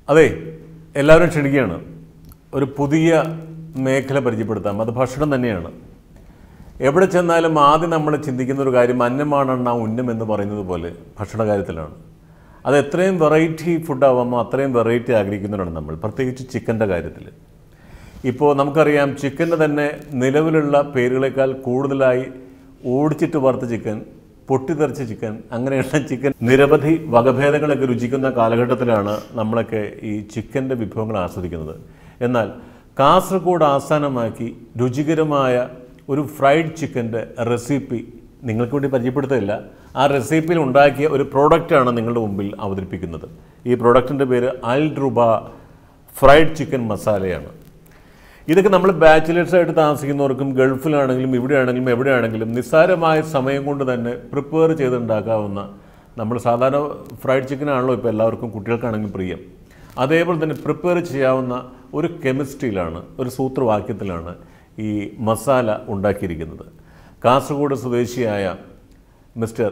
അതെ എല്ലാവരും ക്ഷണിക്കുകയാണ് ഒരു പുതിയ മേഖല പരിചയപ്പെടുത്താം അത് ഭക്ഷണം തന്നെയാണ് എവിടെ ചെന്നാലും ആദ്യം നമ്മൾ ചിന്തിക്കുന്ന ഒരു കാര്യം അന്നമാണെണ്ണ ഉന്നം എന്ന് പറയുന്നത് പോലെ ഭക്ഷണ കാര്യത്തിലാണ് അത് എത്രയും വെറൈറ്റി ഫുഡാവുമ്പോൾ അത്രയും വെറൈറ്റി ആഗ്രഹിക്കുന്നവരാണ് നമ്മൾ പ്രത്യേകിച്ച് ചിക്കൻ്റെ കാര്യത്തിൽ ഇപ്പോൾ നമുക്കറിയാം ചിക്കൻ്റെ തന്നെ നിലവിലുള്ള പേരുകളേക്കാൾ കൂടുതലായി ഓടിച്ചിട്ട് വറുത്ത ചിക്കൻ പൊട്ടിത്തെറിച്ച ചിക്കൻ അങ്ങനെയുള്ള ചിക്കൻ നിരവധി വകഭേദങ്ങളൊക്കെ രുചിക്കുന്ന കാലഘട്ടത്തിലാണ് നമ്മളൊക്കെ ഈ ചിക്കൻ്റെ വിഭവങ്ങൾ ആസ്വദിക്കുന്നത് എന്നാൽ കാസർഗോഡ് ആസ്ഥാനമാക്കി രുചികരമായ ഒരു ഫ്രൈഡ് ചിക്കൻ്റെ റെസിപ്പി നിങ്ങൾക്ക് വേണ്ടി പരിചയപ്പെടുത്തില്ല ആ റെസിപ്പിയിൽ ഉണ്ടാക്കിയ ഒരു പ്രോഡക്റ്റാണ് നിങ്ങളുടെ മുമ്പിൽ അവതരിപ്പിക്കുന്നത് ഈ പ്രോഡക്റ്റിൻ്റെ പേര് അൽ റുബ ഫ്രൈഡ് ചിക്കൻ മസാലയാണ് ഇതൊക്കെ നമ്മൾ ബാച്ചിലേഴ്സായിട്ട് താമസിക്കുന്നവർക്കും ഗൾഫിലാണെങ്കിലും ഇവിടെയാണെങ്കിലും എവിടെയാണെങ്കിലും നിസ്സാരമായ സമയം കൊണ്ട് തന്നെ പ്രിപ്പയർ ചെയ്തുണ്ടാക്കാവുന്ന നമ്മൾ സാധാരണ ഫ്രൈഡ് ചിക്കൻ ആണല്ലോ ഇപ്പോൾ എല്ലാവർക്കും കുട്ടികൾക്കാണെങ്കിലും പ്രിയം അതേപോലെ തന്നെ പ്രിപ്പയർ ചെയ്യാവുന്ന ഒരു കെമിസ്ട്രിയിലാണ് ഒരു സൂത്രവാക്യത്തിലാണ് ഈ മസാല ഉണ്ടാക്കിയിരിക്കുന്നത് കാസർഗോഡ് സ്വദേശിയായ മിസ്റ്റർ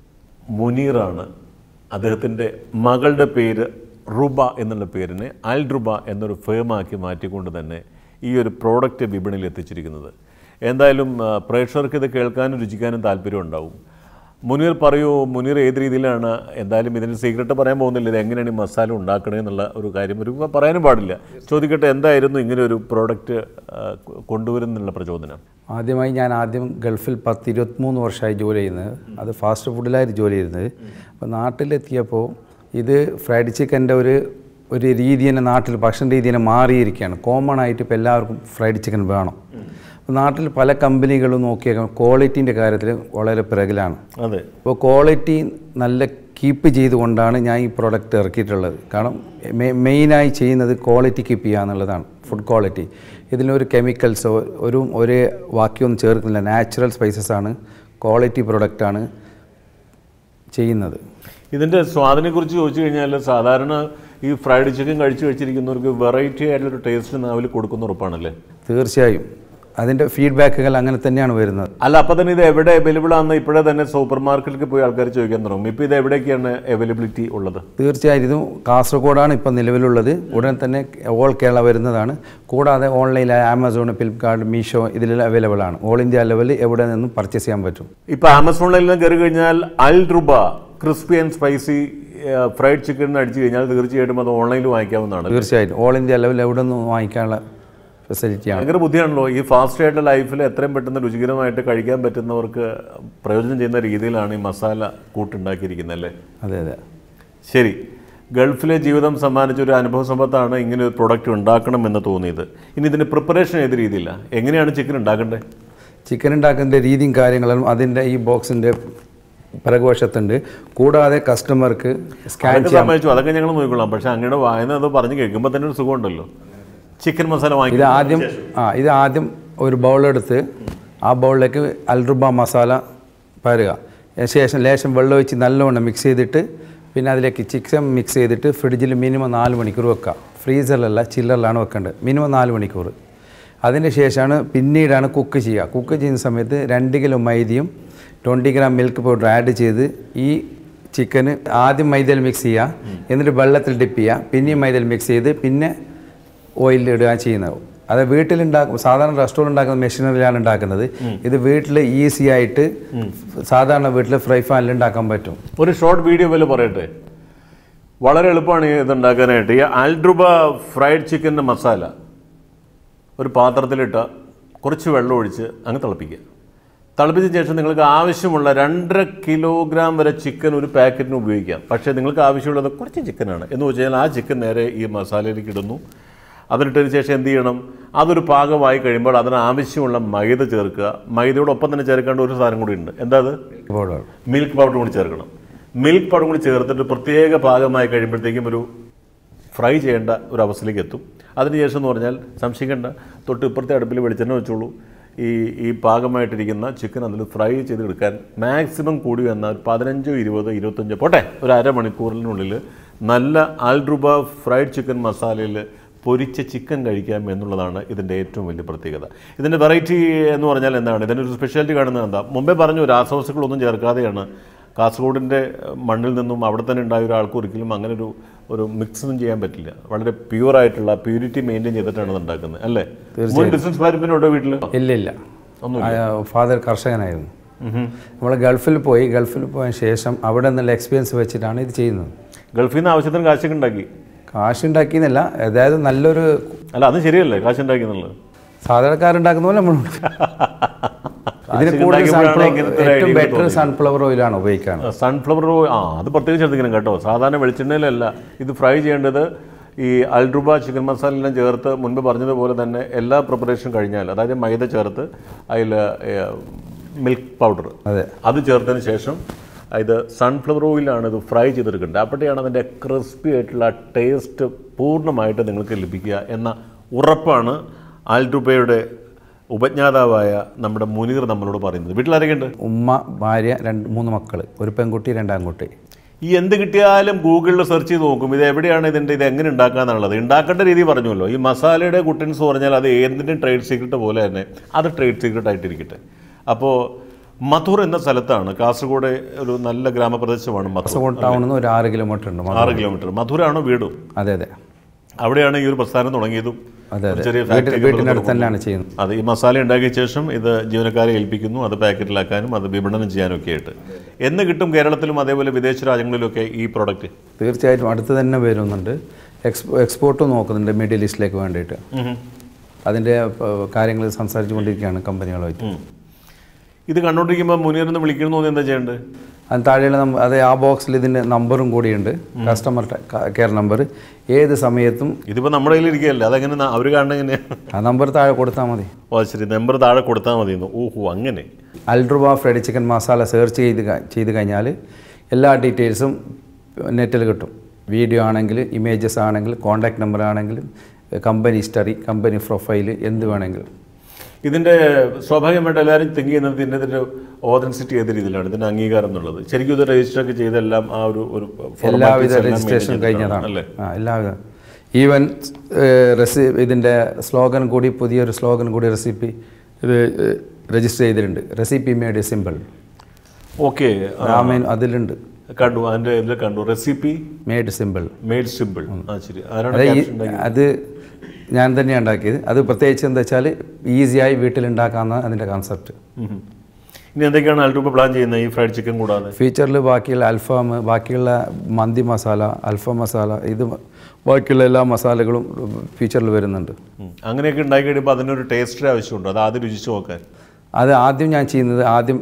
മുനീറാണ് അദ്ദേഹത്തിൻ്റെ മകളുടെ പേര് റുബ എന്നുള്ള പേരിനെ അൽ റുബ എന്നൊരു ഫേമാക്കി മാറ്റിക്കൊണ്ട് തന്നെ ഈ ഒരു പ്രോഡക്റ്റ് വിപണിയിൽ എത്തിച്ചിരിക്കുന്നത് എന്തായാലും ആ, പ്രേക്ഷകർക്ക് ഇത് കേൾക്കാനും രുചിക്കാനും താല്പര്യം ഉണ്ടാവും മുനീർ പറയൂ മുനീർ ഏത് രീതിയിലാണ് എന്തായാലും ഇതിന് സീക്രട്ട് പറയാൻ പോകുന്നില്ല ഇത് എങ്ങനെയാണ് ഈ മസാല ഉണ്ടാക്കണേ എന്നുള്ള ഒരു കാര്യം ഒരു പറയാനും പാടില്ല ചോദിക്കട്ടെ എന്തായിരുന്നു ഇങ്ങനെ ഒരു പ്രോഡക്റ്റ് കൊണ്ടുവരുന്നുള്ള പ്രചോദനം ആദ്യമായി ഞാൻ ആദ്യം ഗൾഫിൽ പത്ത് ഇരുപത്തിമൂന്ന് വർഷമായി ജോലി ചെയ്യുന്നത് അത് ഫാസ്റ്റ് ഫുഡിലായിരുന്നു ജോലി ചെയ്യുന്നത് അപ്പോൾ നാട്ടിലെത്തിയപ്പോൾ ഇത് ഫ്രൈഡ് ചിക്കൻ്റെ ഒരു ഒരു രീതി തന്നെ നാട്ടിൽ ഭക്ഷണ രീതി തന്നെ മാറിയിരിക്കുകയാണ് കോമൺ ആയിട്ട് ഇപ്പോൾ എല്ലാവർക്കും ഫ്രൈഡ് ചിക്കൻ വേണം അപ്പോൾ നാട്ടിൽ പല കമ്പനികളും നോക്കിയാൽ ക്വാളിറ്റീൻ്റെ കാര്യത്തിൽ വളരെ പിറകിലാണ് അതെ അപ്പോൾ ക്വാളിറ്റി നല്ല കീപ്പ് ചെയ്തുകൊണ്ടാണ് ഞാൻ ഈ പ്രോഡക്റ്റ് ഇറക്കിയിട്ടുള്ളത് കാരണം മെ- മെയിനായി ചെയ്യുന്നത് ക്വാളിറ്റി കീപ്പ് ചെയ്യുക എന്നുള്ളതാണ് ഫുഡ് ക്വാളിറ്റി ഇതിലൊരു കെമിക്കൽസോ ഒരു ഒരു വാക്യമൊന്നും ചേർക്കുന്നില്ല നാച്ചുറൽ സ്പൈസസ് ആണ് ക്വാളിറ്റി പ്രൊഡക്റ്റാണ് ചെയ്യുന്നത് ഇതിൻ്റെ സ്വാദിനെക്കുറിച്ച് ചോദിച്ചു കഴിഞ്ഞാൽ സാധാരണ ഈ ഫ്രൈഡ് ചിക്കൻ കഴിച്ച് കഴിച്ചിരിക്കുന്നവർക്ക് വെറൈറ്റി ആയിട്ടുള്ളൊരു ടേസ്റ്റ് നാവിൽ കൊടുക്കുന്ന ഉറപ്പാണല്ലേ തീർച്ചയായും അതിൻ്റെ ഫീഡ്ബാക്കുകൾ അങ്ങനെ തന്നെയാണ് വരുന്നത് അല്ല അപ്പം തന്നെ ഇത് എവിടെ അവൈലബിൾ ആണെന്ന് ഇപ്പോഴേ തന്നെ സൂപ്പർ മാർക്കറ്റിൽ പോയി ആൾക്കാർ ചോദിക്കാൻ തുടങ്ങും ഇപ്പോൾ ഇത് എവിടേക്കാണ് അവൈലബിലിറ്റി ഉള്ളത് തീർച്ചയായും ഇതും കാസർഗോഡാണ് ഇപ്പം നിലവിലുള്ളത് ഉടൻ തന്നെ ഓൾ കേരള വരുന്നതാണ് കൂടാതെ ഓൺലൈനിൽ ആമസോൺ ഫ്ലിപ്കാർട്ട് മീഷോ ഇതിലെല്ലാം അവൈലബിൾ ആണ് ഓൾ ഇന്ത്യ ലെവലിൽ എവിടെ നിന്നും പർച്ചേസ് ചെയ്യാൻ പറ്റും ഇപ്പോൾ ആമസോണിലെല്ലാം കയറി കഴിഞ്ഞാൽ Al Ruba crispy and spicy fried chicken അടിച്ചു കഴിഞ്ഞാൽ തീർച്ചയായിട്ടും അത് ഓൺലൈനിൽ വാങ്ങിക്കാവുന്നതാണ് തീർച്ചയായും ഓൾ ഇന്ത്യ ലെവലിൽ എവിടെ നിന്നും വാങ്ങിക്കാനുള്ള ഫെസിലിറ്റിയാണ് ഭയങ്കര ബുദ്ധിയാണല്ലോ ഈ ഫാസ്റ്റ് ആയിട്ടുള്ള ലൈഫിൽ എത്രയും പെട്ടെന്ന് രുചികരമായിട്ട് കഴിക്കാൻ പറ്റുന്നവർക്ക് പ്രയോജനം ചെയ്യുന്ന രീതിയിലാണ് ഈ മസാല കൂട്ടുണ്ടാക്കിയിരിക്കുന്നത് അല്ലേ അതെ അതെ ശരി ഗൾഫിലെ ജീവിതം സമ്മാനിച്ച ഒരു അനുഭവ സമ്പത്താണ് ഇങ്ങനെ ഒരു പ്രൊഡക്റ്റ് ഉണ്ടാക്കണമെന്ന് തോന്നിയത് ഇനി ഇതിൻ്റെ പ്രിപ്പറേഷൻ ഏത് രീതിയില്ല എങ്ങനെയാണ് ചിക്കൻ ഉണ്ടാക്കേണ്ടത് ചിക്കൻ ഉണ്ടാക്കുന്ന രീതിയും കാര്യങ്ങളും അതിൻ്റെ ഈ ബോക്സിൻ്റെ പിറകുവശത്തുണ്ട് കൂടാതെ കസ്റ്റമർക്ക് സ്കാൻ അതൊക്കെ സമ്മതിച്ചു അതൊക്കെ ഞങ്ങൾ നോക്കിക്കൊള്ളാം പക്ഷേ അങ്ങയുടെ വായന അത് പറഞ്ഞ് കേൾക്കുമ്പോൾ തന്നെ ഒരു സുഖമുണ്ടല്ലോ ചിക്കൻ മസാല ഇത് വാങ്ങി ആദ്യം ആ ഇത് ആദ്യം ഒരു ബൗളെടുത്ത് ആ ബൗളിലേക്ക് അൽറുബ മസാല പരുക ശേഷം ലേശം വെള്ളം ഒഴിച്ച് നല്ലവണ്ണം മിക്സ് ചെയ്തിട്ട് പിന്നെ അതിലേക്ക് ചിക്കൻ മിക്സ് ചെയ്തിട്ട് ഫ്രിഡ്ജിൽ മിനിമം നാല് മണിക്കൂർ വെക്കുക ഫ്രീസറിലല്ല ചില്ലറിലാണ് വെക്കേണ്ടത് മിനിമം നാല് മണിക്കൂർ അതിന് ശേഷമാണ് പിന്നീടാണ് കുക്ക് ചെയ്യുക കുക്ക് ചെയ്യുന്ന സമയത്ത് രണ്ട് കിലോ മൈദയും twenty gram milk powder add ചെയ്ത് ഈ ചിക്കന് ആദ്യം മൈദയിൽ മിക്സ് ചെയ്യുക എന്നിട്ട് വെള്ളത്തിൽ ഡിപ്പ് ചെയ്യുക പിന്നെയും മൈദയിൽ മിക്സ് ചെയ്ത് പിന്നെ ഓയിലിൽ ഇടുക ചെയ്യുന്നത് അത് വീട്ടിലുണ്ടാക്കും സാധാരണ റെസ്റ്റോറൻറ്റ് ഉണ്ടാക്കുന്ന മെഷീനറിയിലാണ് ഉണ്ടാക്കുന്നത് ഇത് വീട്ടിൽ ഈസി ആയിട്ട് സാധാരണ വീട്ടിൽ ഫ്രൈ പാനിൽ ഉണ്ടാക്കാൻ പറ്റും ഒരു ഷോർട്ട് വീഡിയോ പോലെ പറയട്ടെ വളരെ എളുപ്പമാണ് ഈ ഇത് ഉണ്ടാക്കാനായിട്ട് ഈ ആൽഡ്രുബ ഫ്രൈഡ് ചിക്കൻ്റെ മസാല ഒരു പാത്രത്തിലിട്ട് കുറച്ച് വെള്ളം ഒഴിച്ച് അങ്ങ് തിളപ്പിക്കുക തിളപ്പിച്ച ശേഷം നിങ്ങൾക്ക് ആവശ്യമുള്ള രണ്ടര കിലോഗ്രാം വരെ ചിക്കൻ ഒരു പാക്കറ്റിന് ഉപയോഗിക്കാം പക്ഷേ നിങ്ങൾക്ക് ആവശ്യമുള്ളത് കുറച്ച് ചിക്കനാണ് എന്ന് വെച്ച് കഴിഞ്ഞാൽ ആ ചിക്കൻ നേരെ ഈ മസാലയിലേക്ക് ഇടുന്നു അതിനിട്ടതിന് ശേഷം എന്ത് ചെയ്യണം അതൊരു പാകമായി കഴിയുമ്പോൾ അതിന് ആവശ്യമുള്ള മൈദ ചേർക്കുക മൈദയോടൊപ്പം തന്നെ ചേർക്കേണ്ട ഒരു സാധനം കൂടി ഉണ്ട് എന്താ അത് പൗഡർ മിൽക്ക് പൗഡർ കൂടി ചേർക്കണം മിൽക്ക് പൗഡർ കൂടി ചേർത്തിട്ട് പ്രത്യേക പാകമായി കഴിയുമ്പോഴത്തേക്കും ഒരു ഫ്രൈ ചെയ്യേണ്ട ഒരു അവസ്ഥയിലേക്ക് എത്തും അതിനുശേഷം എന്ന് പറഞ്ഞാൽ സംശയിക്കേണ്ട തൊട്ട് ഇപ്പുറത്തെ അടുപ്പിൽ വെളിച്ചെണ്ണ വെച്ചോളൂ ഈ ഈ പാകമായിട്ടിരിക്കുന്ന ചിക്കൻ അതിൽ ഫ്രൈ ചെയ്തെടുക്കാൻ മാക്സിമം കൂടി വന്നാൽ ഒരു പതിനഞ്ചോ ഇരുപതോ ഇരുപത്തഞ്ചോ പോട്ടെ ഒരു അരമണിക്കൂറിനുള്ളിൽ നല്ല ആൽഡ്രുബ ഫ്രൈഡ് ചിക്കൻ മസാലയിൽ പൊരിച്ച ചിക്കൻ കഴിക്കാം എന്നുള്ളതാണ് ഇതിൻ്റെ ഏറ്റവും വലിയ പ്രത്യേകത ഇതിൻ്റെ വെറൈറ്റി എന്ന് പറഞ്ഞാൽ എന്താണ് ഇതിൻ്റെ ഒരു സ്പെഷ്യാലിറ്റി കാണുന്നത് എന്താ മുമ്പേ പറഞ്ഞു രാസവസ്തുക്കളൊന്നും ചേർക്കാതെയാണ് കാസർഗോഡിൻ്റെ മണ്ണിൽ നിന്നും അവിടെ തന്നെ ഉണ്ടായ ഒരാൾക്ക് ഒരിക്കലും അങ്ങനെ ഒരു ഒരു മിക്സ് ഒന്നും ചെയ്യാൻ പറ്റില്ല വളരെ പ്യൂർ ആയിട്ടുള്ള പ്യൂരിറ്റി മെയിൻറ്റെയിൻ ചെയ്തിട്ടാണ് ഇത് ഉണ്ടാക്കുന്നത് അല്ലേ മുൻ ബിസിനസ് പാരമ്പര്യമുണ്ടോ വീട്ടിൽ ഇല്ല ഇല്ല ഫാദർ കർഷകനായിരുന്നു നമ്മൾ ഗൾഫിൽ പോയി ഗൾഫിൽ പോയ ശേഷം അവിടെ നിന്നുള്ള എക്സ്പീരിയൻസ് വെച്ചിട്ടാണ് ഇത് ചെയ്യുന്നത് ഗൾഫിൽ നിന്ന് ആവശ്യത്തിന് കാശൊക്കെ ഉണ്ടാക്കി കാശുണ്ടാക്കിയെന്നല്ല അതായത് നല്ലൊരു അല്ല അത് ശരിയല്ലേ കാശ് ഉണ്ടാക്കി എന്നുള്ളത് സാധാരണക്കാരുണ്ടാക്കുന്ന പോലെ നമ്മൾ ഇതിന് കൂടുതൽ ഉണ്ടാക്കിയപ്പോഴാണ് സൺഫ്ലവർ ഇങ്ങനത്തെ ഒരു ഏറ്റവും idea ബെറ്റർ സൺഫ്ലവർ ഓയിലാണ് ഉപയോഗിക്കാൻ സൺഫ്ലവർ ആ അത് പ്രത്യേകം ശ്രദ്ധിക്കണം കേട്ടോ സാധാരണ വെളിച്ചെണ്ണയിലല്ല ഇത് ഫ്രൈ ചെയ്യേണ്ടത് ഈ അൽഡ്രുബ ചിക്കൻ മസാല എല്ലാം ചേർത്ത് മുൻപ് പറഞ്ഞതുപോലെ തന്നെ എല്ലാ പ്രിപ്പറേഷനും കഴിഞ്ഞാൽ അതായത് മൈദ ചേർത്ത് അതിൽ മിൽക്ക് പൗഡർ അതെ അത് ചേർത്തതിന് ശേഷം ഇത് സൺഫ്ലവർ ഓയിലാണ് ഇത് ഫ്രൈ ചെയ്തെടുക്കേണ്ടത് അപ്പോഴത്തെയാണ് അതിൻ്റെ ക്രിസ്പി ആയിട്ടുള്ള ടേസ്റ്റ് പൂർണ്ണമായിട്ട് നിങ്ങൾക്ക് ലഭിക്കുക എന്ന ഉറപ്പാണ് ആൽഡ്രുബയുടെ ഉപജ്ഞാതാവായ നമ്മുടെ മുനീർ നമ്മളോട് പറയുന്നത് വീട്ടിലാരൊക്കെയുണ്ട് ഉമ്മ ഭാര്യ രണ്ട് മൂന്ന് മക്കൾ ഒരു പെൺകുട്ടി രണ്ടാൺകുട്ടി ഈ എന്ത് കിട്ടിയാലും ഗൂഗിളിൽ സെർച്ച് ചെയ്ത് നോക്കും ഇത് എവിടെയാണ് ഇതിൻ്റെ ഇത് എങ്ങനെ ഉണ്ടാക്കാന്നുള്ളത് ഉണ്ടാക്കേണ്ട രീതി പറഞ്ഞല്ലോ ഈ മസാലയുടെ കുട്ടൻസ് പറഞ്ഞാൽ അത് ഏതിൻ്റെയും ട്രേഡ് സീക്രട്ട് പോലെ തന്നെ അത് ട്രേഡ് സീക്രട്ട് ആയിട്ടിരിക്കട്ടെ അപ്പോൾ മധുർ എന്ന സ്ഥലത്താണ് കാസർഗോഡ് ഒരു നല്ല ഗ്രാമപ്രദേശമാണ് മധുർ കാസർഗോഡ് ടൗണിൽ നിന്ന് ഒരു ആറ് കിലോമീറ്റർ ഉണ്ട് മധുര. ആറ് കിലോമീറ്റർ മധുരാണോ വീടും അതെ അതെ അവിടെയാണ് ഈ ഒരു പ്രസ്ഥാനം തുടങ്ങിയതും അതെ ഒരു അതെ ചെറിയ വീട്ടിൽ factory വീട്ടിനടുത്ത് തന്നെയാണ് ചെയ്യുന്നത് അത് ഈ മസാല ഉണ്ടാക്കിയ ശേഷം ഇത് ജീവനക്കാരെ ഏൽപ്പിക്കുന്നു അത് പാക്കറ്റിലാക്കാനും അത് വിപണനം ചെയ്യാനും ഒക്കെ ആയിട്ട് എന്ന് കിട്ടും കേരളത്തിലും അതേപോലെ വിദേശ രാജ്യങ്ങളിലൊക്കെ ഈ പ്രോഡക്റ്റ് തീർച്ചയായിട്ടും അടുത്ത് തന്നെ വരുന്നുണ്ട് എക്സ്പോ എക്സ്പോർട്ടും നോക്കുന്നുണ്ട് മിഡിൽ ഈസ്റ്റിലേക്ക് വേണ്ടിയിട്ട് അതിൻ്റെ കാര്യങ്ങൾ സംസാരിച്ചു കൊണ്ടിരിക്കുകയാണ് കമ്പനികളുമായിട്ട് ഇത് കണ്ടോണ്ടിരിക്കുമ്പോൾ മുനീറിന്ന് വിളിക്കണമെന്ന് തോന്നി എന്താ ചെയ്യേണ്ടത് അതിന് താഴെയുള്ള നമ്പർ അതെ ആ ബോക്സിൽ ഇതിൻ്റെ നമ്പറും കൂടിയുണ്ട് കസ്റ്റമർ കെയർ നമ്പർ ഏത് സമയത്തും ഇതിപ്പോൾ നമ്മുടെ കയ്യിൽ ഇരിക്കുകയല്ലേ അതെങ്ങനെ അവർ കാണുന്നത് എങ്ങനെയാണ് ആ നമ്പർ താഴെ കൊടുത്താൽ മതി ഓ ശരി നമ്പർ താഴെ കൊടുത്താൽ മതി ഓഹോ അങ്ങനെ Aldruba fried chicken masala search ചെയ്ത് ക- ചെയ്ത് കഴിഞ്ഞാൽ എല്ലാ ഡീറ്റെയിൽസും നെറ്റിൽ കിട്ടും വീഡിയോ ആണെങ്കിൽ ഇമേജസ് ആണെങ്കിൽ കോൺടാക്ട് നമ്പർ ആണെങ്കിലും കമ്പനി ഹിസ്റ്ററി കമ്പനി പ്രൊഫൈൽ എന്ത് വേണമെങ്കിലും ഇതിൻ്റെ സ്വാഭാവികമായിട്ട് എല്ലാവരും തിങ്ക് ചെയ്യുന്നത് ഇതിൻ്റെ ഇതിൻ്റെ ഓതൻസിറ്റി ഏത് രീതിയിലാണ് ഇതിൻ്റെ അംഗീകാരം എന്നുള്ളത് ശരിക്കും ഇത് രജിസ്റ്റർ ഒക്കെ ചെയ്തെല്ലാം ആ ഒരു ഒരു formalities എല്ലാവിധ എല്ലാം രജിസ്ട്രേഷൻ maintain കഴിഞ്ഞതാണ് അല്ലേ ആ എല്ലാവിധ ഈവൻ റെസി ഇതിൻ്റെ സ്ലോഗൻ കൂടി പുതിയൊരു സ്ലോഗൻ കൂടി റെസിപ്പി ഇത് രജിസ്റ്റർ ചെയ്തിട്ടുണ്ട് recipe made simple okay Raman അതിലുണ്ട് കണ്ടു അതിൻ്റെ ഇതിൽ കണ്ടു recipe made simple made simple ആ ശരി ആരാണ് അത് ഈ caption ഉണ്ടാക്കിയത്? അത് ഞാൻ തന്നെയാണ് ഉണ്ടാക്കിയത് അത് പ്രത്യേകിച്ച് എന്താ വെച്ചാൽ ഈസിയായി വീട്ടിലുണ്ടാക്കാവുന്ന അതിൻ്റെ കോൺസെപ്റ്റ് ഉം. ഇനി എന്തൊക്കെയാണ് അൽറൂബ പ്ലാൻ ചെയ്യുന്നത് ഈ ഫ്രൈഡ് ചിക്കൻ കൂടാതെ ഫീച്ചറിൽ ബാക്കിയുള്ള അൽഫാം ബാക്കിയുള്ള മന്തി മസാല അൽഫാം മസാല ഇത് ബാക്കിയുള്ള എല്ലാ മസാലകളും ഫീച്ചറിൽ വരുന്നുണ്ട് ഉം. അങ്ങനെയൊക്കെ ഉണ്ടാക്കി കഴിയുമ്പോൾ അതിനൊരു ടേസ്റ്റിൻ്റെ ആവശ്യമുണ്ട് അത് ആദ്യം രുചിച്ച് നോക്കാൻ അത് ആദ്യം ഞാൻ ചെയ്യുന്നത് ആദ്യം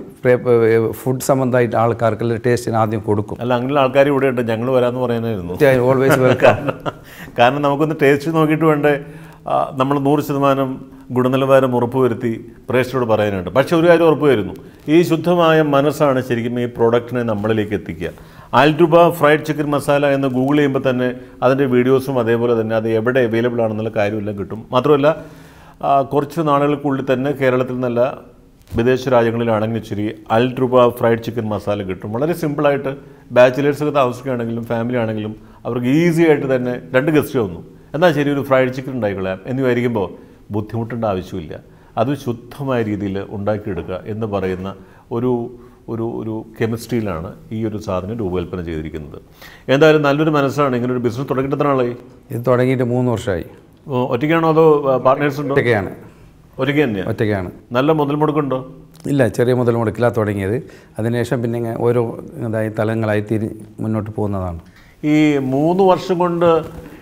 ഫുഡ് സംബന്ധമായിട്ട് ആൾക്കാർക്ക് ടേസ്റ്റിന് ആദ്യം കൊടുക്കും അല്ല അങ്ങനെയുള്ള ആൾക്കാർ ഇവിടെ ഉണ്ട് ഞങ്ങൾ വരാമെന്ന് പറയാനായിരുന്നു ഓൾവേസ് വെൽക്കം കാരണം കാരണം നമുക്കൊന്ന് ടേസ്റ്റ് നോക്കിയിട്ട് വേണ്ടേ നമ്മൾ നൂറ് ശതമാനം ഗുണനിലവാരം ഉറപ്പുവരുത്തി പ്രേക്ഷകരോട് പറയാനുണ്ട് പക്ഷേ ഒരു കാര്യം ഉറപ്പ് വരുന്നു ഈ ശുദ്ധമായ മനസ്സാണ് ശരിക്കും ഈ പ്രോഡക്റ്റിനെ നമ്മളിലേക്ക് എത്തിക്കുക ആൽഡുബ ഫ്രൈഡ് ചിക്കൻ മസാല എന്ന് ഗൂഗിൾ ചെയ്യുമ്പോൾ തന്നെ അതിൻ്റെ വീഡിയോസും അതേപോലെ തന്നെ അത് എവിടെ അവൈലബിൾ ആണെന്നുള്ള കാര്യമെല്ലാം കിട്ടും മാത്രമല്ല ആ, കുറച്ച് നാളുകൾക്കുള്ളിൽ തന്നെ കേരളത്തിൽ നിന്നല്ല വിദേശ രാജ്യങ്ങളിലാണെങ്കിൽ ശരി അൽ രൂപ ഫ്രൈഡ് ചിക്കൻ മസാല കിട്ടും വളരെ സിമ്പിളായിട്ട് ബാച്ചിലേഴ്സൊക്കെ താമസിക്കുകയാണെങ്കിലും ഫാമിലി ആണെങ്കിലും അവർക്ക് ഈസി ആയിട്ട് തന്നെ രണ്ട് ഗസ്റ്റ് വന്നു എന്നാൽ ശരി ഒരു ഫ്രൈഡ് ചിക്കൻ ഉണ്ടായിക്കൊള്ളാം എന്നിവയായിരിക്കുമ്പോൾ ബുദ്ധിമുട്ടേണ്ട ആവശ്യമില്ല അത് ശുദ്ധമായ രീതിയിൽ ഉണ്ടാക്കിയെടുക്കുക എന്ന് പറയുന്ന ഒരു ഒരു ഒരു കെമിസ്ട്രിയിലാണ് ഈ ഒരു സാധനം രൂപകൽപ്പന ചെയ്തിരിക്കുന്നത് എന്തായാലും നല്ലൊരു മനസ്സാണ് ഇങ്ങനെ ഒരു ബിസിനസ് തുടങ്ങിയിട്ട് എത്ര നാളായി ഇത് തുടങ്ങിയിട്ട് മൂന്ന് വർഷമായി ഓ, ഒറ്റയ്ക്കാണോ അതോ പാർട്ട്നേഴ്സ് ഉണ്ടോ ഒറ്റയ്ക്കാണ് ഒറ്റയ്ക്ക് തന്നെയാണ് ഒറ്റയ്ക്കാണ് നല്ല മുതൽ മുടക്കുണ്ടോ ഇല്ല ചെറിയ മുതൽ മുടക്കിലാണ് തുടങ്ങിയത് അതിനുശേഷം പിന്നെ ഇങ്ങനെ ഓരോ ഇതായി തലങ്ങളായി തിരി മുന്നോട്ട് പോകുന്നതാണ് ഈ മൂന്ന് വർഷം കൊണ്ട്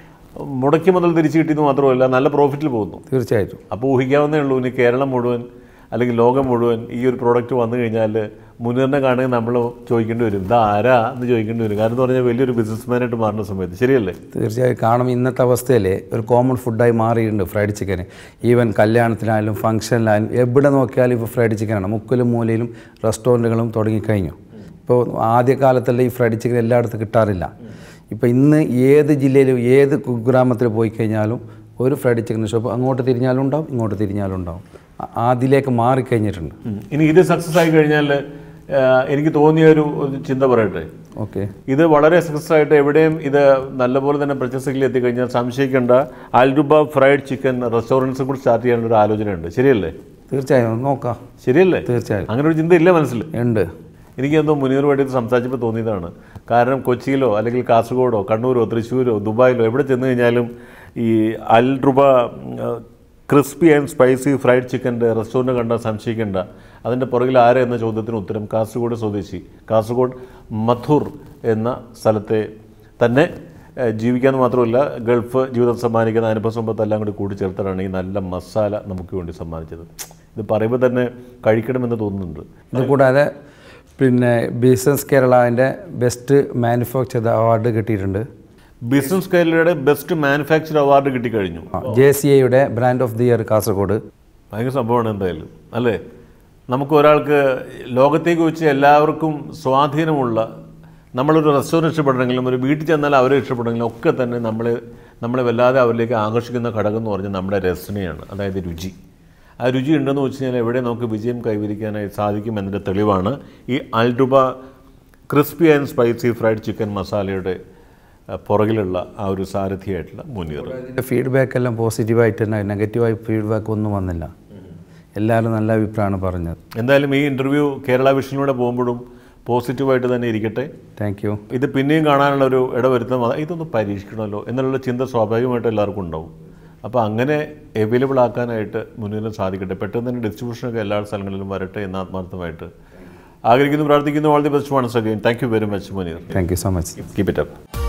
മുടക്കി മുതൽ തിരിച്ചു കിട്ടിയെന്ന് മാത്രമല്ല നല്ല പ്രോഫിറ്റിൽ പോകുന്നു തീർച്ചയായിട്ടും അപ്പോൾ ഊഹിക്കാവുന്നേ ഉള്ളൂ ഇനി കേരളം മുഴുവൻ അല്ലെങ്കിൽ ലോകം മുഴുവൻ ഈ ഒരു പ്രോഡക്റ്റ് വന്നു കഴിഞ്ഞാൽ മുന്നേറിനെ കാണുക നമ്മൾ ചോദിക്കേണ്ടി വരും ഇത് ആരാ എന്ന് ചോദിക്കേണ്ടി വരും കാരണം എന്ന് പറഞ്ഞാൽ വലിയൊരു ബിസിനസ്മാനായിട്ട് മാറുന്ന സമയത്ത് ശരിയല്ലേ തീർച്ചയായും കാണും ഇന്നത്തെ അവസ്ഥയിൽ ഒരു കോമൺ ഫുഡായി മാറിയിട്ടുണ്ട് ഫ്രൈഡ് ചിക്കൻ ഈവൻ കല്യാണത്തിനായാലും ഫംഗ്ഷനിലായാലും എവിടെ നോക്കിയാലും ഇപ്പോൾ ഫ്രൈഡ് ചിക്കനാണ് മുക്കിലും മൂലയിലും റെസ്റ്റോറൻറ്റുകളും തുടങ്ങിക്കഴിഞ്ഞു ഇപ്പോൾ ആദ്യകാലത്തല്ല ഈ ഫ്രൈഡ് ചിക്കൻ എല്ലായിടത്തും കിട്ടാറില്ല ഇപ്പോൾ ഇന്ന് ഏത് ജില്ലയിലും ഏത് കുഗ്രാമത്തിൽ പോയി കഴിഞ്ഞാലും ഒരു ഫ്രൈഡ് ചിക്കൻ ഷോപ്പ് അങ്ങോട്ട് തിരിഞ്ഞാലും ഉണ്ടാവും ഇങ്ങോട്ട് തിരിഞ്ഞാലും ഉണ്ടാവും ആ- അതിലേക്ക് മാറിക്കഴിഞ്ഞിട്ടുണ്ട് ഉം. ഇനി ഇത് സക്സസ് ആയി കഴിഞ്ഞാൽ ആ, എനിക്ക് തോന്നിയ ഒരു ഒരു ചിന്ത പറയട്ടെ ഓക്കെ ഇത് വളരെ സക്സസ് ആയിട്ട് എവിടെയും ഇത് നല്ലപോലെ തന്നെ പ്രശസ്തിയിൽ എത്തിക്കഴിഞ്ഞാൽ സംശയിക്കേണ്ട ആൽഡുബ ഫ്രൈഡ് ചിക്കൻ റെസ്റ്റോറൻറ്റ്സ് കൂടി സ്റ്റാർട്ട് ചെയ്യാനുള്ള ഒരു ആലോചനയുണ്ട് ശരിയല്ലേ തീർച്ചയായും നോക്കാം ശരിയല്ലേ തീർച്ചയായും അങ്ങനെ ഒരു ചിന്ത ഇല്ല മനസ്സിൽ ഉണ്ട് എനിക്കെന്തോ മുനീറുമായിട്ട് ഇത് സംസാരിച്ചപ്പോൾ തോന്നിയതാണ് കാരണം കൊച്ചിയിലോ അല്ലെങ്കിൽ കാസർഗോഡോ കണ്ണൂരോ തൃശ്ശൂരോ ദുബായിലോ എവിടെ ചെന്ന് കഴിഞ്ഞാലും ഈ Al Ruba crispy and spicy fried ചിക്കൻ്റെ റെസ്റ്റോറൻറ്റ് കണ്ടാൽ സംശയിക്കേണ്ട അതിൻ്റെ പുറകിൽ ആര് എന്ന ചോദ്യത്തിന് ഉത്തരം കാസർഗോഡ് സ്വദേശി കാസർഗോഡ് മഥുർ എന്ന സ്ഥലത്തെ തന്നെ ഏഹ്, ജീവിക്കാന്ന് മാത്രമല്ല ഗൾഫ് ജീവിതം സമ്മാനിക്കുന്ന അനുഭവ സമ്പത്തെല്ലാം കൂടി കൂടിച്ചേർത്തിട്ടാണ് ഈ നല്ല മസാല നമുക്ക് വേണ്ടി സമ്മാനിച്ചത് ഇത് പറയുമ്പോൾ തന്നെ കഴിക്കണമെന്ന് തോന്നുന്നുണ്ട് ഇത് കൂടാതെ പിന്നെ ബിസിനസ് കേരളൻ്റെ ബെസ്റ്റ് മാനുഫാക്ചർ അവാർഡ് കിട്ടിയിട്ടുണ്ട് ബിസിനസ് കേരളയുടെ ബെസ്റ്റ് മാനുഫാക്ചർ അവാർഡ് കിട്ടിക്കഴിഞ്ഞു ജെ സി ഐയുടെ brand of the year Kasaragod ഭയങ്കര സംഭവമാണ് എന്തായാലും അല്ലേ നമുക്ക് ഒരാൾക്ക് ലോകത്തേക്ക് വെച്ച് എല്ലാവർക്കും സ്വാധീനമുള്ള നമ്മളൊരു റെസ്റ്റോറൻറ്റ് ഇഷ്ടപ്പെടണമെങ്കിലും ഒരു വീട്ടിൽ ചെന്നാൽ അവരെ ഇഷ്ടപ്പെടണമെങ്കിലും ഒക്കെ തന്നെ നമ്മളെ നമ്മളെ വല്ലാതെ അവരിലേക്ക് ആകർഷിക്കുന്ന ഘടകം എന്ന് പറഞ്ഞാൽ നമ്മുടെ രസനയാണ് അതായത് രുചി ആ രുചി ഉണ്ടെന്ന് വെച്ച് കഴിഞ്ഞാൽ എവിടെ നമുക്ക് വിജയം കൈവരിക്കാനായി സാധിക്കും എന്നതിൻ്റെ തെളിവാണ് ഈ Alduba crispy and spicy fried chicken മസാലയുടെ ആ, പുറകിലുള്ള ആ ഒരു സാരഥിയായിട്ടുള്ള മുനീർ ഇതിൻ്റെ ഫീഡ്ബാക്ക് എല്ലാം പോസിറ്റീവായിട്ട് തന്നെ നെഗറ്റീവായി ഫീഡ്ബാക്ക് ഒന്നും വന്നില്ല എല്ലാവരും നല്ല അഭിപ്രായമാണ് പറഞ്ഞത് എന്തായാലും ഈ ഇൻ്റർവ്യൂ കേരള വിഷനിലൂടെ പോകുമ്പോഴും പോസിറ്റീവായിട്ട് തന്നെ ഇരിക്കട്ടെ താങ്ക് യു ഇത് പിന്നെയും കാണാനുള്ള ഒരു ഇടവരുത്തം അതാ, ഇതൊന്ന് പരീക്ഷിക്കണമല്ലോ എന്നുള്ള ചിന്ത സ്വാഭാവികമായിട്ട് എല്ലാവർക്കും ഉണ്ടാവും അപ്പോൾ അങ്ങനെ അവൈലബിൾ ആക്കാനായിട്ട് മുന്നിലും സാധിക്കട്ടെ പെട്ടെന്ന് തന്നെ ഡിസ്ട്രിബ്യൂഷനൊക്കെ എല്ലാ സ്ഥലങ്ങളിലും വരട്ടെ എന്ന് ആത്മാർത്ഥമായിട്ട് ആഗ്രഹിക്കുന്നു പ്രാർത്ഥിക്കുന്നു all the best once again thank you very much Muneer thank you so much keep it up